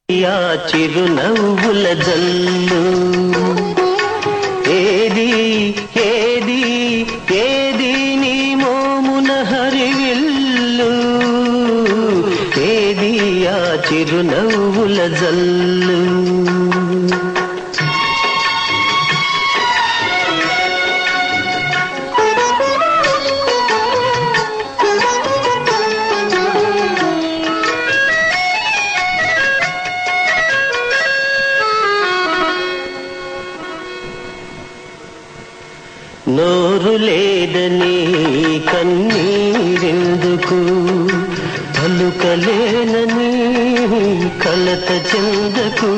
ఆ చిరునవ్వుల జల్లు ఏది ఏది ఏది నీ మోమున హరివిల్లు ఏది ఆ చిరునవ్వుల జల్లు నోరు లేదని కన్నీరెందుకు పలుకలేనని కలత చెందకు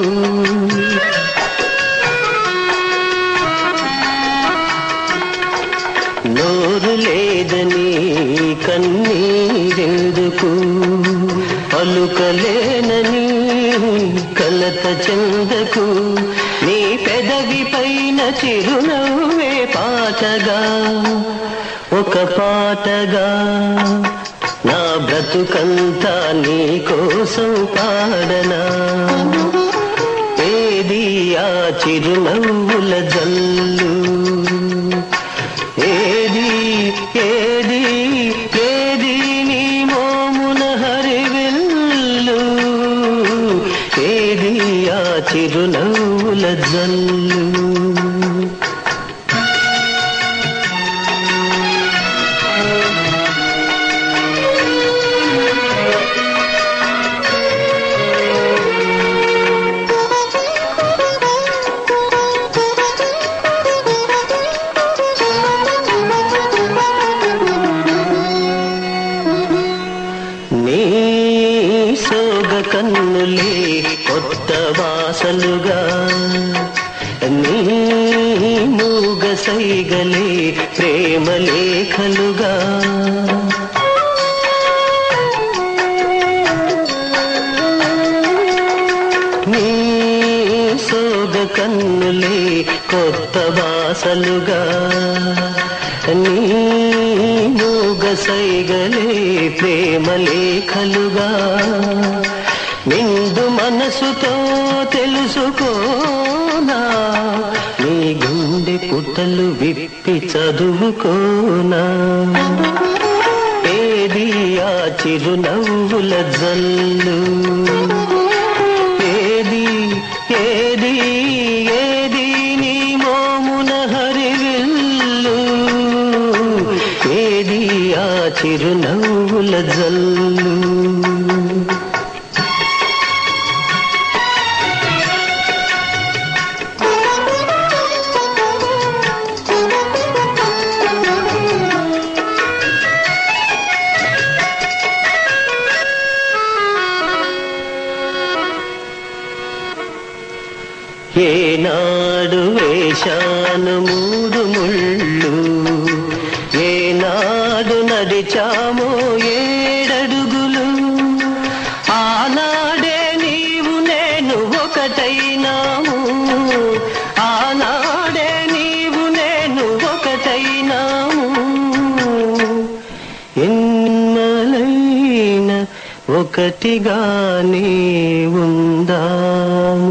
నోరు లేదని కన్నీరెందుకు పలుకలేనని కలత చెందకు నీ పెదవి పైన చిరునవ్వే పాటగా ఒక పాటగా నా బ్రతుకంతా నీ కోసం పాడనా ఏది ఆ చిరునవ్వుల జల్లు ఏది ఏది ఏది నీ మోమున హరివిల్లు ఏది ఆ చిరునవ్వుల జల్లు నీ సోగ కన్నులే కొత్త వాసలుగా నీ మూగ సైగలే ప్రేమ లేఖలుగా నీ సోగ కన్నులే కొత్త వాసలుగా నీ మూగ సైగలే ప్రేమ లేఖలుగా నిండు మనసుతో తెలుసుకోనా నీ గుండె పుటలు విప్పి చదువుకోనా ఏది ఆ చిరునవ్వుల జల్లు ఏది ఏది ఏది నీ మోమున హరివిల్లు ఏది ఆ చిరునవ్వుల జల్లు ఏనాడు వేశాను మూడు ముళ్ళు ఏనాడు నడిచామో ఏడడుగులు ఆనాడే నీవు నేను ఒకటైనాము ఆనాడే నీవు నేను ఒకటైనాము ఎన్నలైన ఒకటిగానే ఉందాము